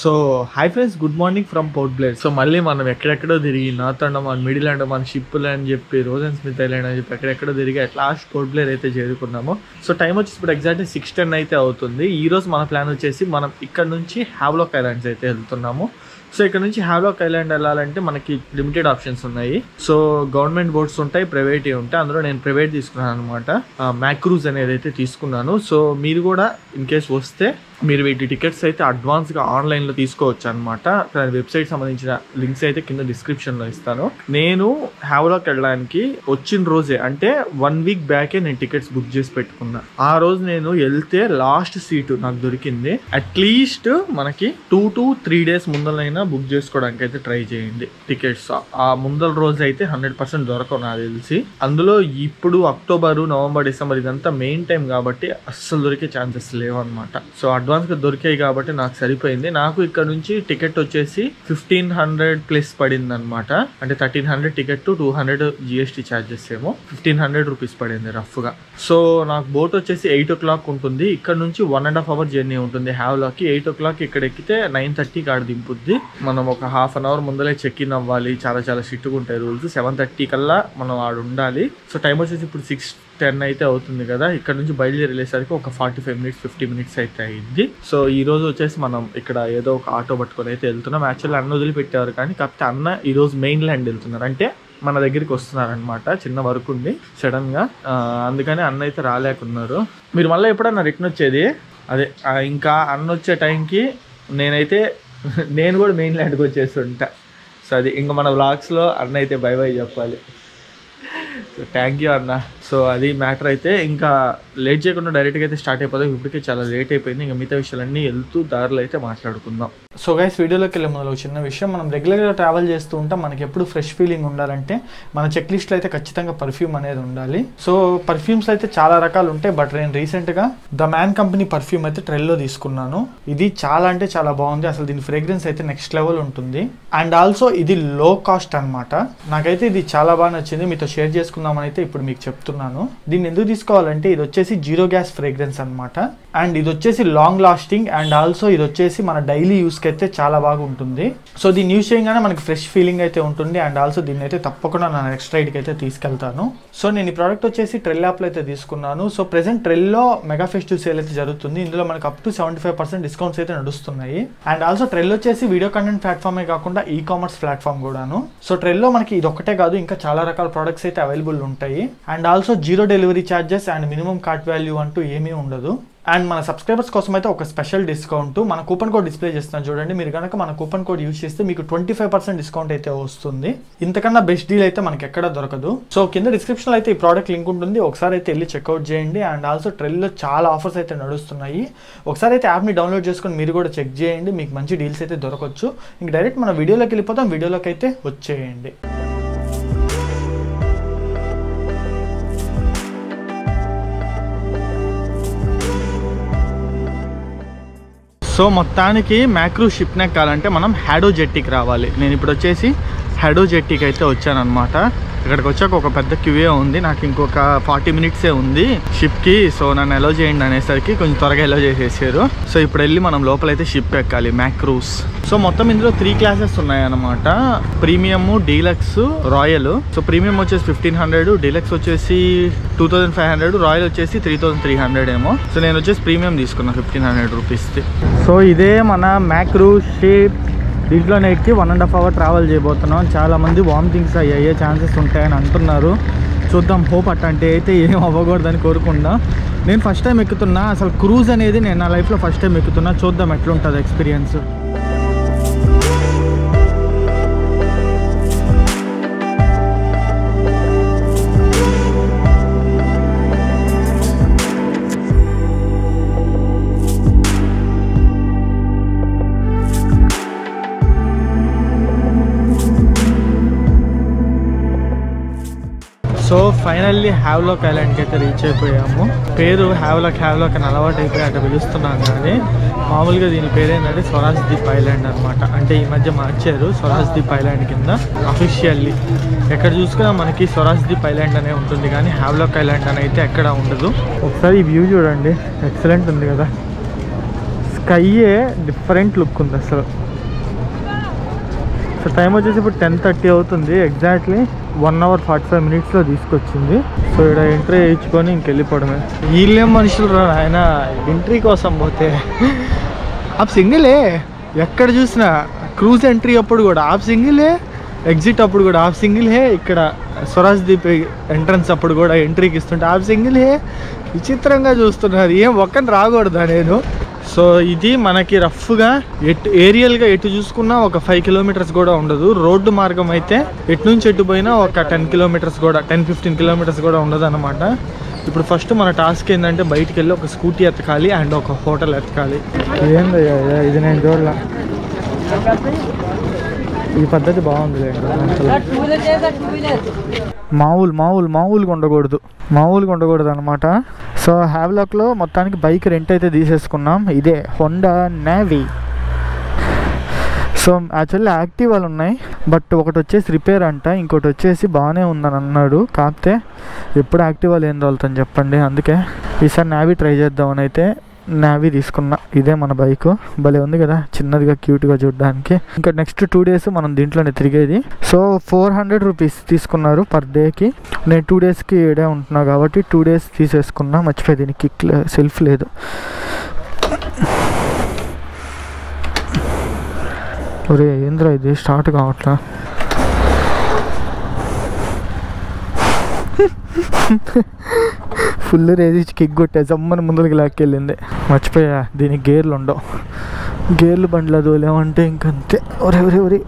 So hi friends good morning from Port Blair so మళ్ళీ మనం ఎక్కడెక్కడో తిరిగి నార్త్ అండమాన్ మిడిల్ అండమాన్ షిప్పులు అని చెప్పి రోజన్ స్మిత్ ఐలాండ్ అని చెప్పి ఎక్కడెక్కడో తిరిగి అట్ లాస్ట్ పోర్ట్ బ్లేర్ అయితే చేరుకున్నాము సో టైం వచ్చేసి ఇప్పుడు ఎగ్జాక్ట్లీ సిక్స్ టెన్ అయితే అవుతుంది ఈ రోజు మన ప్లాన్ వచ్చేసి మనం ఇక్కడ నుంచి హ్యావ్లాక్ ఐలాండ్స్ అయితే వెళ్తున్నాము సో ఇక్కడ నుంచి హ్యావ్లాక్ ఐలాండ్ వెళ్ళాలంటే మనకి లిమిటెడ్ ఆప్షన్స్ ఉన్నాయి సో గవర్నమెంట్ బోట్స్ ఉంటాయి ప్రైవేట్ ఉంటాయి అందులో నేను ప్రైవేట్ తీసుకున్నాను అనమాట మ్యాక్రూజ్ అనేది అయితే తీసుకున్నాను సో మీరు కూడా ఇన్ కేస్ వస్తే మీరు వీటి టికెట్స్ అయితే అడ్వాన్స్గా ఆన్లైన్లో తీసుకోవచ్చు అనమాట దాని వెబ్సైట్ సంబంధించిన లింక్స్ అయితే కింద డిస్క్రిప్షన్లో ఇస్తాను నేను హ్యావ్లాక్ వెళ్ళడానికి వచ్చిన రోజే అంటే వన్ వీక్ బ్యాకే నేను టికెట్స్ బుక్ చేసి పెట్టుకున్నా ఆ రోజు నేను వెళ్తే లాస్ట్ సీటు నాకు దొరికింది అట్లీస్ట్ మనకి టూ టు త్రీ డేస్ ముందలైనా బుక్ చేసుకోవడానికి అయితే ట్రై చేయండి టికెట్స్ ఆ ముందల రోజు అయితే హండ్రెడ్ పర్సెంట్ దొరకవు నాకు తెలిసి అందులో ఇప్పుడు అక్టోబర్ నవంబర్ డిసెంబర్ ఇదంతా మెయిన్ టైం కాబట్టి అస్సలు దొరికే ఛాన్సెస్ లేవు అనమాట సో అడ్వాన్స్ గా దొరికాయి కాబట్టి నాకు సరిపోయింది నాకు ఇక్కడ నుంచి టికెట్ వచ్చేసి ఫిఫ్టీన్ హండ్రెడ్ ప్లస్ పడింది అనమాట అంటే thirteen hundred ticket two hundred GST charges ఏమో ఫిఫ్టీన్ హండ్రెడ్ రూపీస్ పడింది రఫ్ గా సో నాకు బోట్ వచ్చేసి ఎయిట్ ఓ క్లాక్ ఉంటుంది ఇక్కడ నుంచి one and half hour journey ఉంటుంది హ్యావ్లాక్ ఎయిట్ ఓ క్లాక్ ఇక్కడ ఎక్కితే నైన్ థర్టీకి ఆడ దింపుద్ది మనం ఒక హాఫ్ అన్ అవర్ ముందలే చెక్ ఇన్ అవ్వాలి చాలా చాలా స్ట్రిక్ట్గా ఉంటాయి రూల్స్ సెవెన్ థర్టీ కల్లా మనం ఆడ ఉండాలి సో టైం వచ్చేసి ఇప్పుడు సిక్స్ టెన్ అయితే అవుతుంది కదా ఇక్కడ నుంచి బయలుదేరి వెళ్ళేసరికి ఒక forty five minutes fifty minutes అయితే అయింది సో ఈ రోజు వచ్చేసి మనం ఇక్కడ ఏదో ఒక ఆటో పట్టుకొని అయితే వెళ్తున్నాం యాక్చువల్లీ అన్న వదిలిపెట్టారు కానీ కాకపోతే అన్న ఈ రోజు మెయిన్ ల్యాండ్ వెళ్తున్నారు అంటే మన దగ్గరికి వస్తున్నారనమాట చిన్న వర్క్ ఉంది సడన్ గా ఆ, అందుకని అన్న అయితే రాలేకున్నారు మీరు మళ్ళీ ఎప్పుడన్నా రిటర్న్ వచ్చేది అదే ఆ, ఇంకా అన్న వచ్చే టైంకి నేనైతే నేను కూడా మెయిన్ ల్యాండ్కి వచ్చేస్తుంటా సో అది ఇంకా మన వ్లాగ్స్లో అన్న అయితే బై బై చెప్పాలి సో థ్యాంక్ యూ అన్న సో అది మ్యాటర్ అయితే ఇంకా లేట్ చేయకుండా డైరెక్ట్గా అయితే స్టార్ట్ అయిపోతాం ఇప్పటికే చాలా లేట్ అయిపోయింది ఇంకా మిగతా విషయాలన్నీ వెళ్తూ దారిలో అయితే మాట్లాడుకుందాం సో గైస్ వీడియోలోకి వెళ్ళే ముందు ఒక చిన్న విషయం మనం రెగ్యులర్గా ట్రావెల్ చేస్తూ ఉంటాం మనకి ఎప్పుడు ఫ్రెష్ ఫీలింగ్ ఉండాలంటే మన చెక్ లిస్ట్లో అయితే ఖచ్చితంగా పర్ఫ్యూమ్ అనేది ఉండాలి సో పర్ఫ్యూమ్స్ అయితే చాలా రకాలు ఉంటాయి బట్ నేను రీసెంట్గా ద మ్యాన్ కంపెనీ పర్ఫ్యూమ్ అయితే ట్రెల్లో తీసుకున్నాను ఇది చాలా అంటే చాలా బాగుంది అసలు దీని ఫ్రేగ్రెన్స్ అయితే నెక్స్ట్ లెవెల్ ఉంటుంది అండ్ ఆల్సో ఇది లో కాస్ట్ అన్నమాట నాకైతే ఇది చాలా బాగా నచ్చింది మీతో షేర్ చేసుకుందామని అయితే ఇప్పుడు మీకు చెప్తున్నాను దీన్ని ఎందుకు తీసుకోవాలంటే ఇది వచ్చేసి జీరో గ్యాస్ ఫ్రేగ్రెన్స్ అన్నమాట అండ్ ఇది వచ్చేసి లాంగ్ లాస్టింగ్ అండ్ ఆల్సో ఇది వచ్చేసి మన డైలీ యూస్కి అయితే చాలా బాగా ఉంటుంది సో దీన్ని యూస్ చేయగానే మనకి ఫ్రెష్ ఫీలింగ్ అయితే ఉంటుంది అండ్ ఆల్సో దీన్ని అయితే తప్పకుండా నా నెక్స్ట్ రైడ్కి అయితే తీసుకెళ్తాను సో నేను ఈ ప్రోడక్ట్ వచ్చేసి ట్రెల్ యాప్లో అయితే తీసుకున్నాను సో ప్రెసెంట్ ట్రెల్లో మెగా ఫెస్టివ్ సేల్ అయితే జరుగుతుంది ఇందులో మనకు up to seventy five percent discounts అయితే నడుస్తున్నాయి అండ్ ఆల్సో ట్రెల్ వచ్చేసి వీడియో కంటెంట్ ప్లాట్ఫామే కాకుండా ఈ కామర్స్ ప్లాట్ఫామ్ కూడాను సో ట్రెల్లో మనకి ఇది ఒక్కటే కాదు ఇంకా చాలా రకాల ప్రొడక్ట్స్ అయితే అవైలబుల్ ఉంటాయి and also zero delivery charges and minimum cart value అంటూ ఏమీ ఉండదు అండ్ మన సబ్స్క్రైబర్స్ కోసం అయితే ఒక స్పెషల్ డిస్కౌంట్ మన కూపన్ కోడ్ డిస్ప్లే చేస్తున్నాం చూడండి మీరు కనుక మన కూపన్ కోడ్ యూస్ చేస్తే మీకు ట్వంటీ ఫైవ్ పర్సెంట్ డిస్కౌంట్ అయితే వస్తుంది ఇంతకన్నా బెస్ట్ డీల్ అయితే మనకి ఎక్కడ దొరకదు సో కింద డిస్క్రిప్షన్లో అయితే ఈ ప్రోడక్ట్ లింక్ ఉంటుంది ఒకసారి అయితే వెళ్ళి చెక్అవుట్ చేయండి అండ్ ఆల్సో ట్రెల్లో చాలా ఆఫర్స్ అయితే నడుస్తున్నాయి ఒకసారి అయితే యాప్ని డౌన్లోడ్ చేసుకొని మీరు కూడా చెక్ చేయండి మీకు మంచి డీల్స్ అయితే దొరకవచ్చు ఇంక డైరెక్ట్ మన వీడియోలోకి వెళ్ళిపోతాం వీడియోలోకి అయితే వచ్చేయండి సో మొత్తానికి మ్యాక్రూ షిప్ నెక్కాలంటే మనం హ్యాడో జెట్టీకి రావాలి నేను ఇప్పుడు వచ్చేసి హ్యాడో జెట్టీకి అయితే వచ్చానమాట ఇక్కడికి వచ్చాక ఒక పెద్ద క్యూఏ ఉంది నాకు ఇంకొక ఫార్టీ మినిట్సే ఉంది షిప్కి సో నన్ను ఎలో చేయండి అనేసరికి కొంచెం త్వరగా ఎలో చేసేసారు సో ఇప్పుడు వెళ్ళి మనం లోపలైతే షిప్ ఎక్కాలి మ్యాక్రూస్ సో మొత్తం ఇందులో త్రీ క్లాసెస్ ఉన్నాయన్నమాట premium deluxe royal so premium వచ్చేసి ఫిఫ్టీన్ హండ్రెడ్ డీలక్స్ వచ్చేసి two thousand five hundred royal వచ్చేసి త్రీ థౌసండ్ త్రీ హండ్రెడ్ ఏమో సో నేను వచ్చేసి ప్రీమియం తీసుకున్నా ఫిఫ్టీన్ హండ్రెడ్ రూపీస్ది సో ఇదే మన మ్యాక్రూ షిప్ దీంట్లోనే ఎక్కి one and half hour travel చేయబోతున్నాం చాలా మంది వామిటింగ్స్ అయ్యే ఛాన్సెస్ ఉంటాయని అంటున్నారు చూద్దాం హోప్ అట్టంటే అయితే ఏం అవ్వకూడదని కోరుకున్నా నేను ఫస్ట్ టైం ఎక్కుతున్నా అసలు క్రూజ్ అనేది నేను నా లైఫ్లో ఫస్ట్ టైం ఎక్కుతున్నా చూద్దాం ఎట్లుంటుంది ఎక్స్పీరియన్స్ సో ఫైనల్లీ హ్యావ్లాక్ ఐలాండ్కి అయితే రీచ్ అయిపోయాము పేరు హ్యావ్లాక్ హ్యావ్లాక్ అని అలవాటు అయిపోయి అట్లా పిలుస్తున్నాం కానీ మామూలుగా దీని పేరు ఏంటంటే స్వరాజ్ దీప్ ఐలాండ్ అనమాట అంటే ఈ మధ్య మార్చారు స్వరాజ్ దీప్ ఐలాండ్ కింద అఫీషియల్లీ ఎక్కడ చూసుకున్నా మనకి స్వరాజ్ దీప్ ఐలాండ్ అనే ఉంటుంది కానీ హ్యావ్లాక్ ఐలాండ్ అని అయితే ఎక్కడ ఉండదు ఒకసారి ఈ వ్యూ చూడండి ఎక్సలెంట్ ఉంది కదా స్కైయే డిఫరెంట్ లుక్ ఉంది అసలు సో టైం వచ్చేసి ఇప్పుడు టెన్ థర్టీ అవుతుంది exactly one hour forty five మినిట్స్లో తీసుకొచ్చింది సో ఇక్కడ ఎంట్రీ వేయించుకొని ఇంకెళ్ళిపోవడమే వీళ్ళేం మనుషులు రా ఆయన ఎంట్రీ కోసం పోతే ఆప్ సింగిలే ఎక్కడ చూసినా క్రూజ్ ఎంట్రీ అప్పుడు కూడా ఆప్ సింగిలే ఎగ్జిట్ అప్పుడు కూడా ఆప్ సింగిలే ఇక్కడ స్వరాజ్ దీప్ ఎంట్రన్స్ అప్పుడు కూడా ఎంట్రీకి ఇస్తుంటే ఆప్ సింగిలే విచిత్రంగా చూస్తున్నారు ఏం ఒక్కని రాకూడదా నేను సో ఇది మనకి రఫ్గా ఎటు ఏరియల్గా ఎటు చూసుకున్నా ఒక ఫైవ్ కిలోమీటర్స్ కూడా ఉండదు రోడ్డు మార్గం అయితే ఎటు నుంచి ఎటు పోయినా ఒక టెన్ కిలోమీటర్స్ కూడా టెన్ ఫిఫ్టీన్ కిలోమీటర్స్ కూడా ఉండదు అనమాట ఇప్పుడు ఫస్ట్ మన టాస్క్ ఏంటంటే బయటికి వెళ్ళి ఒక స్కూటీ ఎత్తకాలి అండ్ ఒక హోటల్ ఎత్తకాలి ఏందయ్యా ఇది నేను చూడాల ఈ పద్ధతి బాగుంది మామూలు మామూలు మామూలుగా ఉండకూడదు మామూలుగా ఉండకూడదు అనమాట సో హ్యావ్లాక్లో మొత్తానికి బైక్ రెంట్ అయితే తీసేసుకున్నాం ఇదే హోండా నేవీ సో యాక్చువల్లీ యాక్టివాలు ఉన్నాయి బట్ ఒకటి వచ్చేసి రిపేర్ అంట ఇంకోటి వచ్చేసి బాగానే ఉందని అన్నాడు కాకపోతే ఎప్పుడు యాక్టివాలు ఏం తోలుతాను చెప్పండి అందుకే ఈసారి నావీ ట్రై చేద్దామని అయితే నావీ తీసుకున్నా ఇదే మన బైక్ భలే ఉంది కదా చిన్నదిగా క్యూట్గా చూడడానికి ఇంకా నెక్స్ట్ టూ డేస్ మనం దీంట్లోనే తిరిగేది సో ఫోర్ హండ్రెడ్ రూపీస్ తీసుకున్నారు పర్ డేకి నేను టూ డేస్కి ఏడే ఉంటున్నా కాబట్టి టూ డేస్ తీసేసుకున్నా మర్చిపోయి దీనికి కిక్ సెల్ఫ్ లేదు ఒరే ఏంద్రా ఇది స్టార్ట్ కావట్లా ఫుల్ రేసి కిక్ కొట్టే జమ్మని ముందుకి లాక్కెళ్ళింది మర్చిపోయా దీనికి గేర్లు ఉండవు గేర్లు బండ్లు అదోలేమంటే ఇంకంతే ఒరే ఒరే ఒరే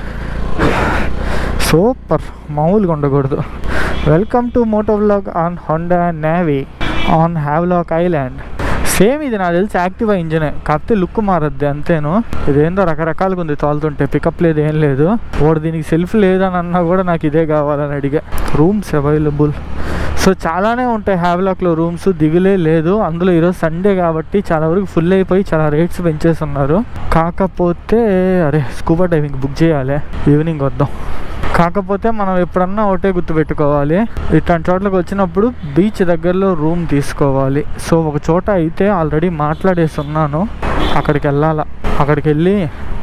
సూపర్ మామూలుగా ఉండకూడదు welcome to moto vlog on Honda Navi on Havelock island same ఇది నాకు తెలిసి యాక్టివా ఇంజనే కాకపోతే లుక్ మారద్ది అంతేను ఇదేందో రకరకాలుగా ఉంది తోలుతుంటే పికప్ లేదు ఏం లేదు వాడు దీనికి సెల్ఫ్ లేదని అన్నా కూడా నాకు ఇదే కావాలని అడిగా రూమ్స్ అవైలబుల్ సో చాలానే ఉంటాయి హ్యావ్లాక్లో రూమ్స్ దిగులే లేదు అందులో ఈరోజు సండే కాబట్టి చాలా వరకు ఫుల్ అయిపోయి చాలా రేట్స్ పెంచేస్తున్నారు కాకపోతే అరే స్కూబా డైవింగ్ బుక్ చేయాలి ఈవినింగ్ వద్దాం కాకపోతే మనం ఎప్పుడన్నా ఒకటే గుర్తుపెట్టుకోవాలి ఇట్లాంటి చోట్లకి వచ్చినప్పుడు బీచ్ దగ్గరలో రూమ్ తీసుకోవాలి సో ఒక చోట అయితే ఆల్రెడీ మాట్లాడేసి ఉన్నాను అక్కడికి వెళ్ళాలా అక్కడికి వెళ్ళి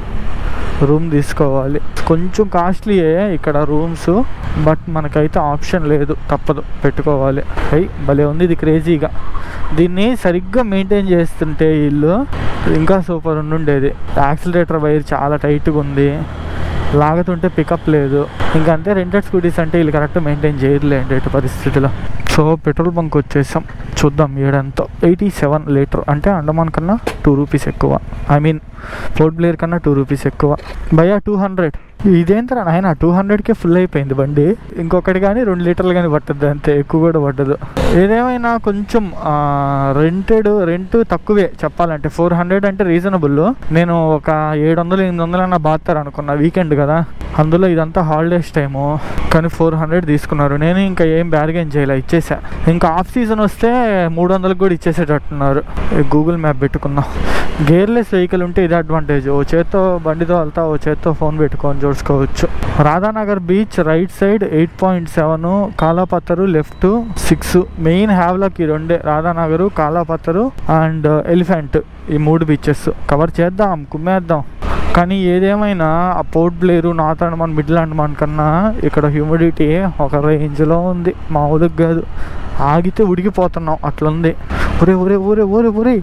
రూమ్ తీసుకోవాలి కొంచెం కాస్ట్లీయే ఇక్కడ రూమ్స్ బట్ మనకైతే ఆప్షన్ లేదు తప్పదు పెట్టుకోవాలి అయ్యి భలే ఉంది ఇది క్రేజీగా దీన్ని సరిగ్గా మెయింటైన్ చేస్తుంటే ఇల్లు ఇంకా సూపర్ ఉండుండేది యాక్సిలరేటర్ వైర్ చాలా టైట్గా ఉంది లాగుతుంటే పికప్ లేదు ఇంకా అంతే రెంటెడ్ స్కూటీస్ అంటే వీళ్ళు కరెక్ట్ మెయింటైన్ చేయలేండి ఎటు పరిస్థితిలో సో పెట్రోల్ బంక్ వచ్చేసాం చూద్దాం ఏడంతో ఎయిటీ సెవెన్ లీటర్ అంటే అండమాన్ కన్నా టూ రూపీస్ ఎక్కువ ఐ మీన్ పోర్ట్ బ్లేయర్ కన్నా టూ రూపీస్ ఎక్కువ భయ్యా టూ హండ్రెడ్ ఇదేంటరా నాయన టూ హండ్రెడ్కే ఫుల్ అయిపోయింది బండి ఇంకొకటి కానీ రెండు లీటర్లు కానీ పట్టద్దు అంతే ఎక్కువ కూడా పట్టదు ఏదేమైనా కొంచెం రెంటెడ్ రెంట్ తక్కువే చెప్పాలంటే ఫోర్ హండ్రెడ్ అంటే రీజనబుల్ నేను ఒక ఏడు వందలు ఎనిమిది వందలు అన్న బాతారు అనుకున్నా వీకెండ్ కదా అందులో ఇదంతా హాలిడేస్ టైము కానీ ఫోర్ హండ్రెడ్ తీసుకున్నారు నేను ఇంకా ఏం బ్యార్గెన్ చేయలే ఇచ్చేసా ఇంకా ఆఫ్ సీజన్ వస్తే మూడు వందలకు కూడా ఇచ్చేసేటట్టున్నారు గూగుల్ మ్యాప్ పెట్టుకున్నాం గేర్లెస్ వెహికల్ ఉంటే ఇది అడ్వాంటేజ్ ఓ చేత్తో బండితో వెళ్తా ఓ చేత్తో ఫోన్ పెట్టుకొని చూసుకోవచ్చు Radhanagar beach right side eight point seven Kalapathar left six main Havelock ఈ రెండే రాధానగరు కాలాపత్తరు అండ్ ఎలిఫెంట్ ఈ మూడు బీచెస్ కవర్ చేద్దాం కుమ్మేద్దాం కానీ ఏదేమైనా ఆ పోర్ట్ బ్లేరు నార్త్ అండమాన్ మిడిల్ అండమాన్ కన్నా ఇక్కడ హ్యూమిడిటీ ఒక రేంజ్లో ఉంది మామూలుగా కాదు ఆగితే ఉడికిపోతున్నాం అట్లుంది ఒరే ఒరే ఒరే ఒరే ఒరే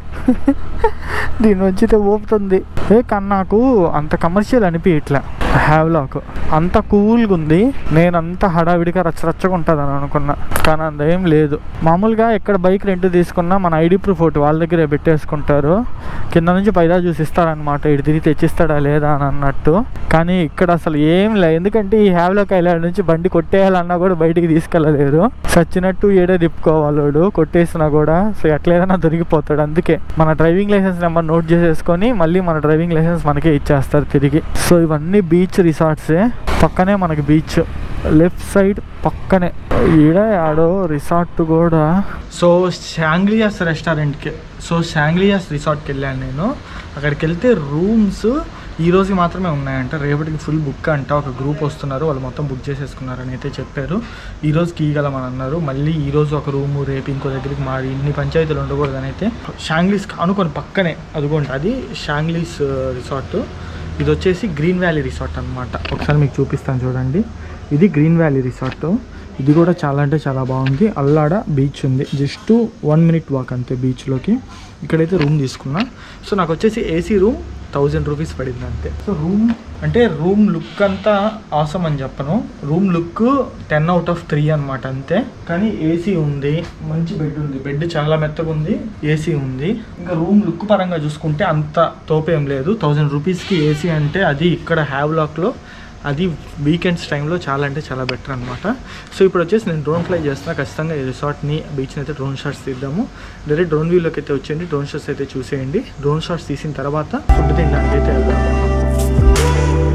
దీని వచ్చితే ఊపుతుంది ఏ కానీ నాకు అంత కమర్షియల్ అనిపించట్లే హ్యావ్లాక్ అంత కూల్గా ఉంది నేను అంత హడావిడిగా రచ్చరచ్చగా ఉంటుందని అనుకున్నా కానీ అందేం లేదు మామూలుగా ఎక్కడ బైక్ రెంట్ తీసుకున్నా మన ఐడి ప్రూఫ్ ఒకటి వాళ్ళ దగ్గరే పెట్టేసుకుంటారు కింద నుంచి పైదా చూసి ఇస్తారనమాట ఇటు తిరిగి తెచ్చిస్తాడా లేదా అని అన్నట్టు కానీ ఇక్కడ అసలు ఏం లేదు ఎందుకంటే ఈ హ్యావ్లాక్ ఐలాండ్ నుంచి బండి కొట్టేయాలన్నా కూడా బయటికి తీసుకెళ్ళలేరు సచ్చినట్టు ఏడే తిప్పుకోవాలి వాడు కొట్టేసినా కూడా సో ఎట్లేదన్నా దొరికిపోతాడు అందుకే మన డ్రైవింగ్ లైసెన్స్ నెంబర్ నోట్ చేసేసుకొని మళ్ళీ మన డ్రైవింగ్ లైసెన్స్ మనకే ఇచ్చేస్తారు తిరిగి సో ఇవన్నీ బీచ్ రిసార్ట్సే పక్కనే మనకి బీచ్ లెఫ్ట్ సైడ్ పక్కనే ఈడ ఆడో రిసార్ట్ కూడా సో శాంగ్లియాస్ రెస్టారెంట్కి సో శాంగ్లియాస్ రిసార్ట్కి వెళ్ళాను నేను అక్కడికి వెళ్తే రూమ్స్ ఈ రోజు మాత్రమే ఉన్నాయంట రేపటికి ఫుల్ బుక్ అంట ఒక గ్రూప్ వస్తున్నారు వాళ్ళు మొత్తం బుక్ చేసేసుకున్నారని అయితే చెప్పారు ఈ రోజు గీయగలమని అన్నారు మళ్ళీ ఈ రోజు ఒక రూము రేపు ఇంకో దగ్గరికి మారి ఇన్ని పంచాయతీలు ఉండకూడదని అయితే షాంగ్లీస్ అనుకొని పక్కనే అదిగోండి అది షాంగ్లీస్ రిసార్ట్ ఇది వచ్చేసి గ్రీన్ వ్యాలీ రిసార్ట్ అనమాట ఒకసారి మీకు చూపిస్తాను చూడండి ఇది గ్రీన్ వ్యాలీ రిసార్ట్ ఇది కూడా చాలా అంటే చాలా బాగుంది అల్లాడ బీచ్ ఉంది జస్ట్ వన్ మినిట్ వాక్ అంతే బీచ్లోకి ఇక్కడైతే రూమ్ తీసుకున్నా సో నాకు వచ్చేసి ఏసీ రూమ్ థౌజండ్ రూపీస్ పడింది అంతే సో రూమ్ అంటే రూమ్ లుక్ అంతా ఆసమ్ అని చెప్పను room look ten out of three అనమాట అంతే కానీ ఏసీ ఉంది మంచి బెడ్ ఉంది బెడ్ చాలా మెత్తగా ఉంది ఏసీ ఉంది ఇంకా రూమ్ లుక్ పరంగా చూసుకుంటే అంత తోపేం లేదు థౌజండ్ రూపీస్కి ఏసీ అంటే అది ఇక్కడ హ్యావ్లాక్లో అది వీకెండ్స్ టైంలో చాలా అంటే చాలా బెటర్ అనమాట సో ఇప్పుడు వచ్చేసి నేను డ్రోన్ ఫ్లై చేస్తున్నా ఖచ్చితంగా ఈ రిసార్ట్ని బీచ్ని అయితే డ్రోన్ షాట్స్ తీద్దాము డైరెక్ట్ డ్రోన్ వ్యూలోకి అయితే వచ్చేయండి డ్రోన్ షాట్స్ అయితే చూసేయండి డ్రోన్ షాట్స్ తీసిన తర్వాత ఫుడ్ తినడానికి అయితే వెళ్దాము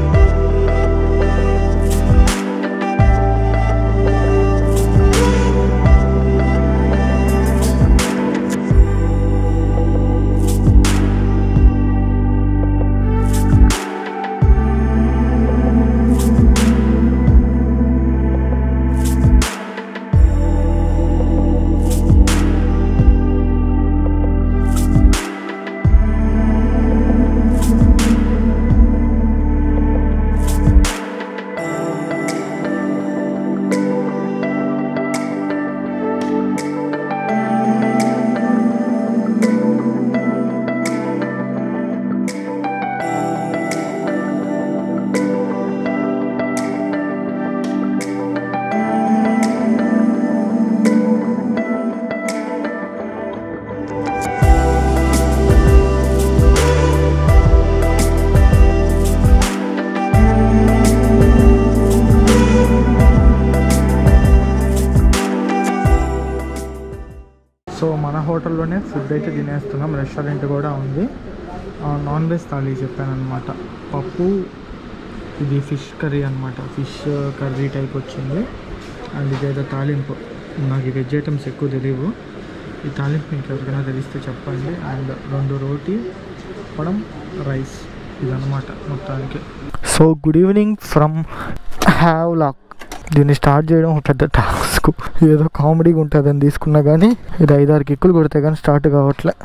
సో మన హోటల్లోనే ఫుడ్ అయితే తినేస్తున్నాం రెస్టారెంట్ కూడా ఉంది ఆ, నాన్ వెజ్ థాలీ చెప్పాను అనమాట పప్పు ఇది ఫిష్ కర్రీ అనమాట ఫిష్ కర్రీ టైప్ వచ్చింది అండ్ ఇదైతే తాలింపు నాకు ఈ వెజ్ ఐటమ్స్ ఎక్కువ తెలియవు ఈ తాలింపు మీకు ఎవరికైనా తెలిస్తే చెప్పండి అండ్ రెండు రోటీ పడం రైస్ ఇదన్నమాట మొత్తానికి so good evening from Havelock దీన్ని స్టార్ట్ చేయడం ఒక పెద్ద టాస్క్ ఏదో కామెడీగా ఉంటుందని తీసుకున్నా కానీ ఇది ఐదారు కిక్కులు కొడితే కానీ స్టార్ట్ కావట్లే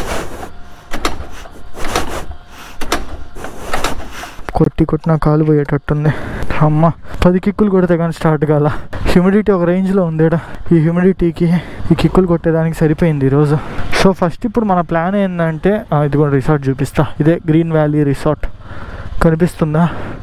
కొట్టి కొట్టిన కాలు పోయేటట్టుంది అమ్మ పది కిక్కులు కొడితే కానీ స్టార్ట్ కాల హ్యూమిడిటీ ఒక రేంజ్లో ఉందేడ ఈ హ్యూమిడిటీకి ఈ కిక్కులు కొట్టేదానికి సరిపోయింది ఈరోజు సో ఫస్ట్ ఇప్పుడు మన ప్లాన్ ఏంటంటే ఆ, ఇది కూడా రిసార్ట్ చూపిస్తా ఇదే గ్రీన్ వ్యాలీ రిసార్ట్ కనిపిస్తుందా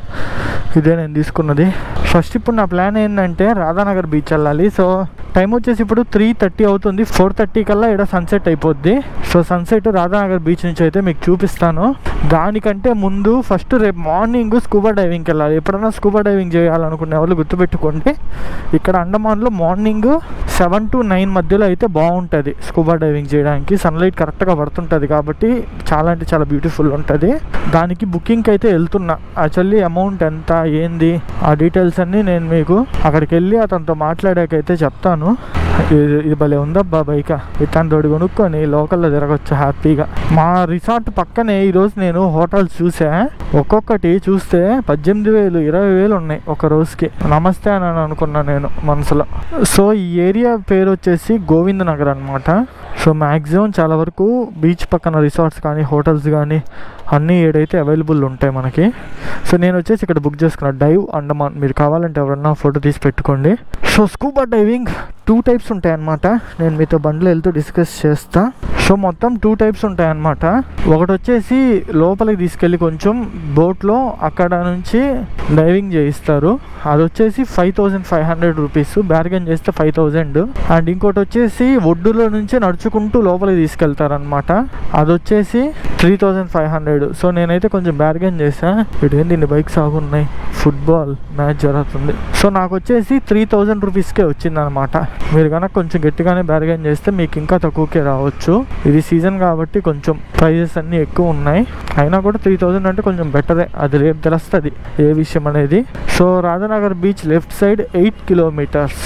ఇదే నేను తీసుకున్నది ఫస్ట్ ఇప్పుడు నా ప్లాన్ ఏంటంటే రాధానగర్ బీచ్ వెళ్ళాలి సో టైం వచ్చేసి ఇప్పుడు త్రీ థర్టీ అవుతుంది ఫోర్ థర్టీ కల్లా ఇక్కడ సన్సెట్ అయిపోద్ది సో సన్సెట్ రాధానగర్ బీచ్ నుంచి అయితే మీకు చూపిస్తాను దానికంటే ముందు ఫస్ట్ రేపు మార్నింగ్ స్కూబా డైవింగ్కి వెళ్ళాలి ఎప్పుడైనా స్కూబా డైవింగ్ చేయాలనుకునే వాళ్ళు గుర్తుపెట్టుకోండి ఇక్కడ అండమాన్లో మార్నింగ్ సెవెన్ టు నైన్ మధ్యలో అయితే బాగుంటుంది స్కూబా డైవింగ్ చేయడానికి సన్లైట్ కరెక్ట్గా పడుతుంటుంది కాబట్టి చాలా అంటే చాలా బ్యూటిఫుల్ ఉంటుంది దానికి బుకింగ్కి అయితే వెళ్తున్నా యాక్చువల్లీ అమౌంట్ ఎంత ఏంది ఆ డీటెయిల్స్ అన్నీ నేను మీకు అక్కడికి వెళ్ళి అతనితో మాట్లాడాకైతే చెప్తాను ఇది ఇది భలే ఉందబ్బా బైక్ ఇతని తోడు కొనుక్కొని లోకల్లో తిరగచ్చు హ్యాపీగా మా రిసార్ట్ పక్కనే ఈరోజు నేను హోటల్స్ చూసా ఒక్కొక్కటి చూస్తే పద్దెనిమిది వేలు ఇరవై వేలు ఉన్నాయి ఒక రోజుకి నమస్తే అని అనుకున్నా నేను మనసులో సో ఈ ఏరియా పేరు వచ్చేసి గోవింద్ నగర్ అనమాట సో మ్యాక్సిమం చాలా వరకు బీచ్ పక్కన రిసార్ట్స్ కానీ హోటల్స్ కానీ అన్నీ ఏడైతే అవైలబుల్ ఉంటాయి మనకి సో నేను వచ్చేసి ఇక్కడ బుక్ చేసుకున్నా డైవ్ అండమాన్ మీరు కావాలంటే ఎవరన్నా ఫోటో తీసి పెట్టుకోండి so scuba diving two types ఉంటాయి అన్నమాట నేను మీతో బండ్లో వెళ్తూ డిస్కస్ చేస్తా సో మొత్తం టూ టైప్స్ ఉంటాయి అన్నమాట ఒకటి వచ్చేసి లోపలికి తీసుకెళ్ళి కొంచెం బోట్లో అక్కడ నుంచి డైవింగ్ చేయిస్తారు అది వచ్చేసి five thousand five hundred rupees bargain చేస్తే ఫైవ్ థౌజండ్ అండ్ ఇంకోటి వచ్చేసి ఒడ్డులో నుంచి నడుచుకుంటూ లోపలికి తీసుకెళ్తారనమాట అది వచ్చేసి three thousand five hundred so నేనైతే కొంచెం బ్యార్గెన్ చేసా ఇటు ఏంటి ఇన్ని బైక్స్ ఆగున్నాయి ఫుట్బాల్ మ్యాచ్ జరుగుతుంది సో నాకు వచ్చేసి త్రీ థౌజండ్ రూపీస్కే వచ్చింది అనమాట మీరు కనుక కొంచెం గట్టిగానే బ్యార్గెన్ చేస్తే మీకు ఇంకా తక్కువకే రావచ్చు ఇది సీజన్ కాబట్టి కొంచెం ప్రైజెస్ అన్నీ ఎక్కువ ఉన్నాయి అయినా కూడా త్రీ థౌజండ్ అంటే కొంచెం బెటరే అది రేపు తెలుస్తుంది ఏ విషయం అనేది so Radhanagar beach left side eight kilometres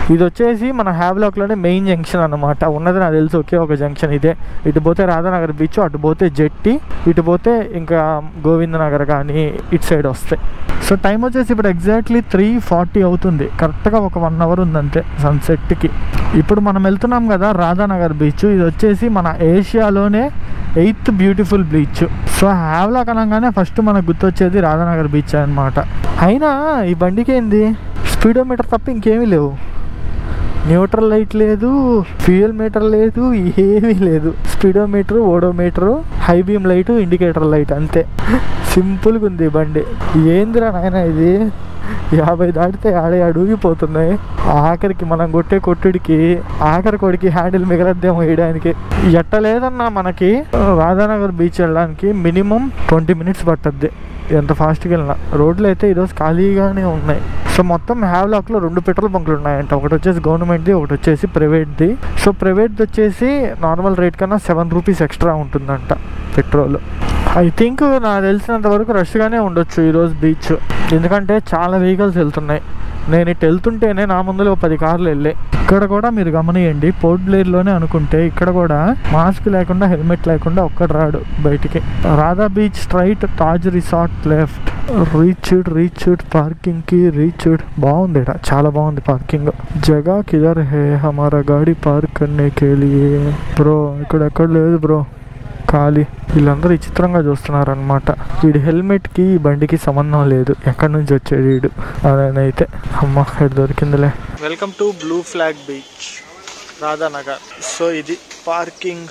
ఇది వచ్చేసి మన హ్యావ్లాక్లోనే మెయిన్ జంక్షన్ అనమాట ఉన్నది నాకు తెలుసు ఒకే ఒక జంక్షన్ ఇదే ఇటు పోతే రాధానగర్ బీచ్ అటు పోతే జెట్టి ఇటు పోతే ఇంకా గోవిందనగర్ కానీ ఇటు సైడ్ వస్తాయి సో టైం వచ్చేసి ఇప్పుడు ఎగ్జాక్ట్లీ త్రీ ఫార్టీ అవుతుంది కరెక్ట్గా ఒక వన్ అవర్ ఉందంతే సన్సెట్కి ఇప్పుడు మనం వెళ్తున్నాం కదా రాధానగర్ బీచ్ ఇది వచ్చేసి మన ఏషియాలోనే eighth beautiful beach so Havelock అనగానే ఫస్ట్ మనకు గుర్తొచ్చేది రాధానగర్ బీచ్ అన్నమాట అయినా ఈ బండికి ఏంది స్పీడోమీటర్ తప్ప ఇంకేమీ లేవు న్యూట్రల్ లైట్ లేదు ఫ్యూయల్ మీటర్ లేదు ఏమీ లేదు speedometer odometer high beam light indicator light అంతే సింపుల్గా ఉంది ఈ బండి ఏందిరా నాయన ఇది యాభై దాటితే ఆడే అడుగిపోతున్నాయి ఆఖరికి మనం కొట్టే కొట్టుడికి ఆఖరి కొడికి హ్యాండిల్ మిగలద్దేమో వేయడానికి ఎట్ట లేదన్నా మనకి రాధానగర్ బీచ్ వెళ్ళడానికి మినిమం ట్వంటీ మినిట్స్ పట్టద్ది ఎంత ఫాస్ట్గా వెళ్ళినా రోడ్లు అయితే ఈరోజు ఖాళీగానే ఉన్నాయి సో మొత్తం హ్యావ్లాక్లో రెండు పెట్రోల్ బంకులు ఉన్నాయంట ఒకటి వచ్చేసి గవర్నమెంట్ది ఒకటి వచ్చేసి ప్రైవేట్ది సో ప్రైవేట్ది వచ్చేసి నార్మల్ రేట్ కన్నా సెవెన్ రూపీస్ ఎక్స్ట్రా ఉంటుందంట పెట్రోల్ ఐ థింక్ నాకు తెలిసినంత వరకు రష్గానే ఉండొచ్చు ఈరోజు బీచ్ ఎందుకంటే చాలా వెహికల్స్ వెళ్తున్నాయి నేను ఇటు వెళ్తుంటేనే నా ముందులో ఒక పది కార్లు వెళ్ళాయి ఇక్కడ కూడా మీరు గమనియండి పోర్ట్ బ్లేర్లోనే అనుకుంటే ఇక్కడ కూడా మాస్క్ లేకుండా హెల్మెట్ లేకుండా ఒక్కడు రాడు బయటికి Radha beach straight Taj resort left reached reached parking కి రీచ్డ్ బాగుంది ఈడ. చాలా బాగుంది పార్కింగ్ జగా కిదర్ హే హమారా గాడి పార్క్ కర్నే కే లియే బ్రో ఇక్కడ ఎక్కడ లేదు బ్రో ఖాళీ వీళ్ళందరూ విచిత్రంగా చూస్తున్నారు అనమాట వీడి హెల్మెట్ కి ఈ బండికి సంబంధం లేదు ఎక్కడి నుంచి వచ్చాడు వీడు అదనైతే అమ్మ ఇక్కడ దొరికిందిలే welcome to blue flag beach Radhanagar so ఇది పార్కింగ్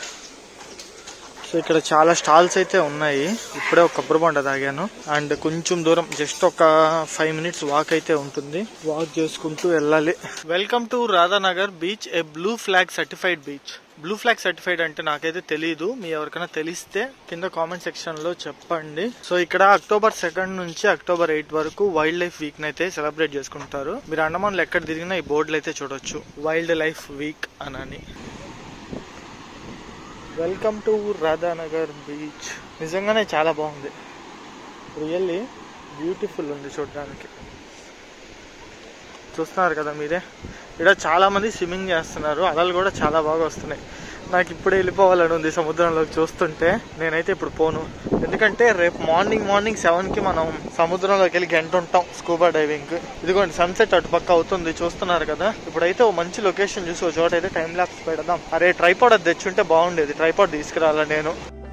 సో ఇక్కడ చాలా స్టాల్స్ అయితే ఉన్నాయి ఇప్పుడే ఒక కొబ్బరి బొండ తాగాను అండ్ కొంచెం దూరం జస్ట్ ఒక ఫైవ్ మినిట్స్ వాక్ అయితే ఉంటుంది వాక్ చేసుకుంటూ వెళ్ళాలి welcome to Radhanagar beach a blue flag certified beach blue flag certified అంటే నాకైతే తెలియదు మీ ఎవరికైనా తెలిస్తే కింద కామెంట్ సెక్షన్ లో చెప్పండి సో ఇక్కడ అక్టోబర్ సెకండ్ నుంచి అక్టోబర్ ఎయిట్ వరకు వైల్డ్ లైఫ్ వీక్ అయితే సెలబ్రేట్ చేసుకుంటారు మీరు అండమాన్లో ఎక్కడ తిరిగినా ఈ బోర్డులు అయితే చూడొచ్చు వైల్డ్ లైఫ్ వీక్ అని వెల్కమ్ టు రాధానగర్ బీచ్ నిజంగానే చాలా బాగుంది రియల్లీ బ్యూటిఫుల్ ఉంది చూడడానికి చూస్తున్నారు కదా మీరే ఇక్కడ చాలా మంది స్విమ్మింగ్ చేస్తున్నారు అలలు కూడా చాలా బాగా వస్తున్నాయి నాకు ఇప్పుడే వెళ్ళిపోవాలని ఉంది సముద్రంలోకి చూస్తుంటే నేనైతే ఇప్పుడు పోను ఎందుకంటే రేపు మార్నింగ్ మార్నింగ్ సెవెన్ కి మనం సముద్రంలోకి వెళ్ళి గంట ఉంటాం స్కూబా డైవింగ్ ఇదిగోండి సన్సెట్ అటుపక్క అవుతుంది చూస్తున్నారు కదా ఇప్పుడైతే ఓ మంచి లొకేషన్ చూసి ఓ చోట అయితే టైం ల్యాప్స్ పెడదాం అరే ట్రైపాడ్ అది తెచ్చుంటే బాగుండేది ట్రైపాడ్ తీసుకురాలా నేను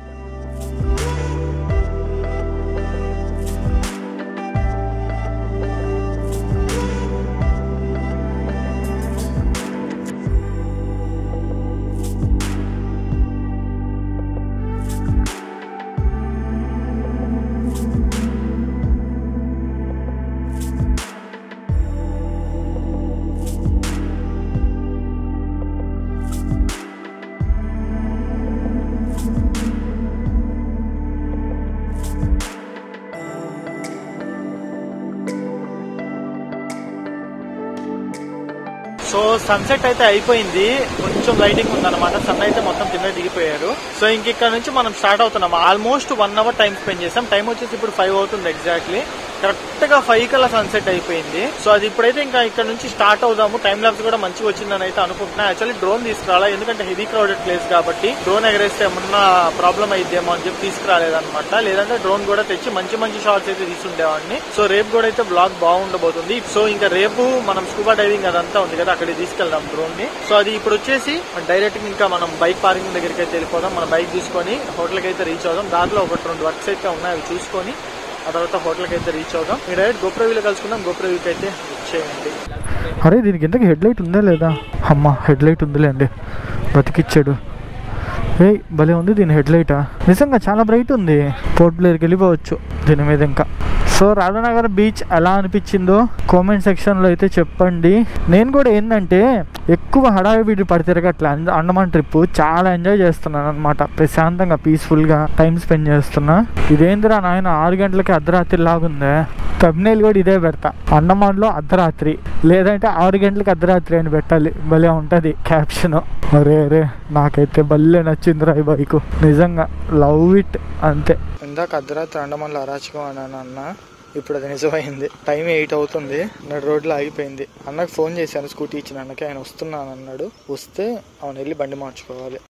సో సన్సెట్ అయితే అయిపోయింది కొంచెం లైటింగ్ ఉందన్నమాట సన్ అయితే మొత్తం కింద దిగిపోయారు సో ఇంక ఇక్కడ నుంచి మనం స్టార్ట్ అవుతున్నాం almost one hour time spend చేసాం టైం వచ్చేసి ఇప్పుడు ఫైవ్ అవుతుంది ఎగ్జాక్ట్లీ కరెక్ట్ గా ఫైవ్ కల్లా సన్సెట్ అయిపోయింది సో అది ఇప్పుడైతే ఇంకా ఇక్కడ నుంచి స్టార్ట్ అవుదాము టైం ల్యాబ్స్ కూడా మంచిగా వచ్చిందని అయితే అనుకుంటున్నా యాక్చువల్లీ డ్రోన్ తీసుకురాలా ఎందుకంటే హెవీ క్రౌడెడ్ ప్లేస్ కాబట్టి డ్రోన్ ఎగరేస్తే ఏమన్నా ప్రాబ్లం అయిద్దేమో అని చెప్పి తీసుకురాలేదన్నమాట లేదంటే డ్రోన్ కూడా తెచ్చి మంచి మంచి షార్ట్స్ అయితే తీసుండేవాడిని సో రేపు కూడా అయితే బ్లాగ్ బాగుండబోతుంది సో ఇంకా రేపు మనం స్కూబా డైవింగ్ అదంతా ఉంది కదా అక్కడికి తీసుకెళ్దాం డ్రోన్ ని సో అది ఇప్పుడు వచ్చేసి డైరెక్ట్ ఇంకా మనం బైక్ పార్కింగ్ దగ్గరికి అయితే వెళ్ళిపోదాం మన బైక్ తీసుకొని హోటల్కి అయితే రీచ్ అవుదాం దాంట్లో ఒకటి రెండు వర్క్స్ అయితే ఉన్నాయి అవి చూసుకొని ఆ తర్వాత హోటల్కి అయితే రీచ్ అవుదాం మీరు డైరెక్ట్ గోప్రవీలో కలుసుకుందాం గోప్రవీకి అయితే వచ్చేయండి అరే దీనికి ఇంతకు హెడ్ లైట్ ఉందా లేదా అమ్మ హెడ్ లైట్ ఉందిలేండి బతికిచ్చాడు ఏయ్ భలే ఉంది దీని హెడ్ లైటా నిజంగా చాలా బ్రైట్ ఉంది పోర్ట్ బ్లేర్కి వెళ్ళిపోవచ్చు దీని మీద ఇంకా సో రాధానగర్ బీచ్ ఎలా అనిపించిందో కామెంట్ సెక్షన్లో అయితే చెప్పండి నేను కూడా ఏంటంటే ఎక్కువ హడావిడి పడి తిరగట్లే అంద- అండమాన్ ట్రిప్ చాలా ఎంజాయ్ చేస్తున్నాను అనమాట ప్రశాంతంగా పీస్ఫుల్గా టైం స్పెండ్ చేస్తున్నా ఇదేందిరా నాయన ఆరు గంటలకి అర్ధరాత్రి లాగుందే తబ్నేల్ కూడా ఇదే పెడతా అండమాన్లో అర్ధరాత్రి లేదంటే ఆరు గంటలకి అర్ధరాత్రి అని పెట్టాలి భలే ఉంటుంది క్యాప్షన్ అరే అరే నాకైతే భలే నచ్చిందిరా ఈ బైక్ నిజంగా లవ్ ఇట్ అంతే ఇందాక అర్ధరాత్రి అండమాన్లో అరాచకం అని అన్న ఇప్పుడు అది నిజమైంది టైం ఎయిట్ అవుతుంది నడు రోడ్లో ఆగిపోయింది అన్నకు ఫోన్ చేశాను స్కూటీ ఇచ్చిన అన్నకి ఆయన వస్తున్నాను అన్నాడు వస్తే అవును వెళ్ళి బండి మార్చుకోవాలి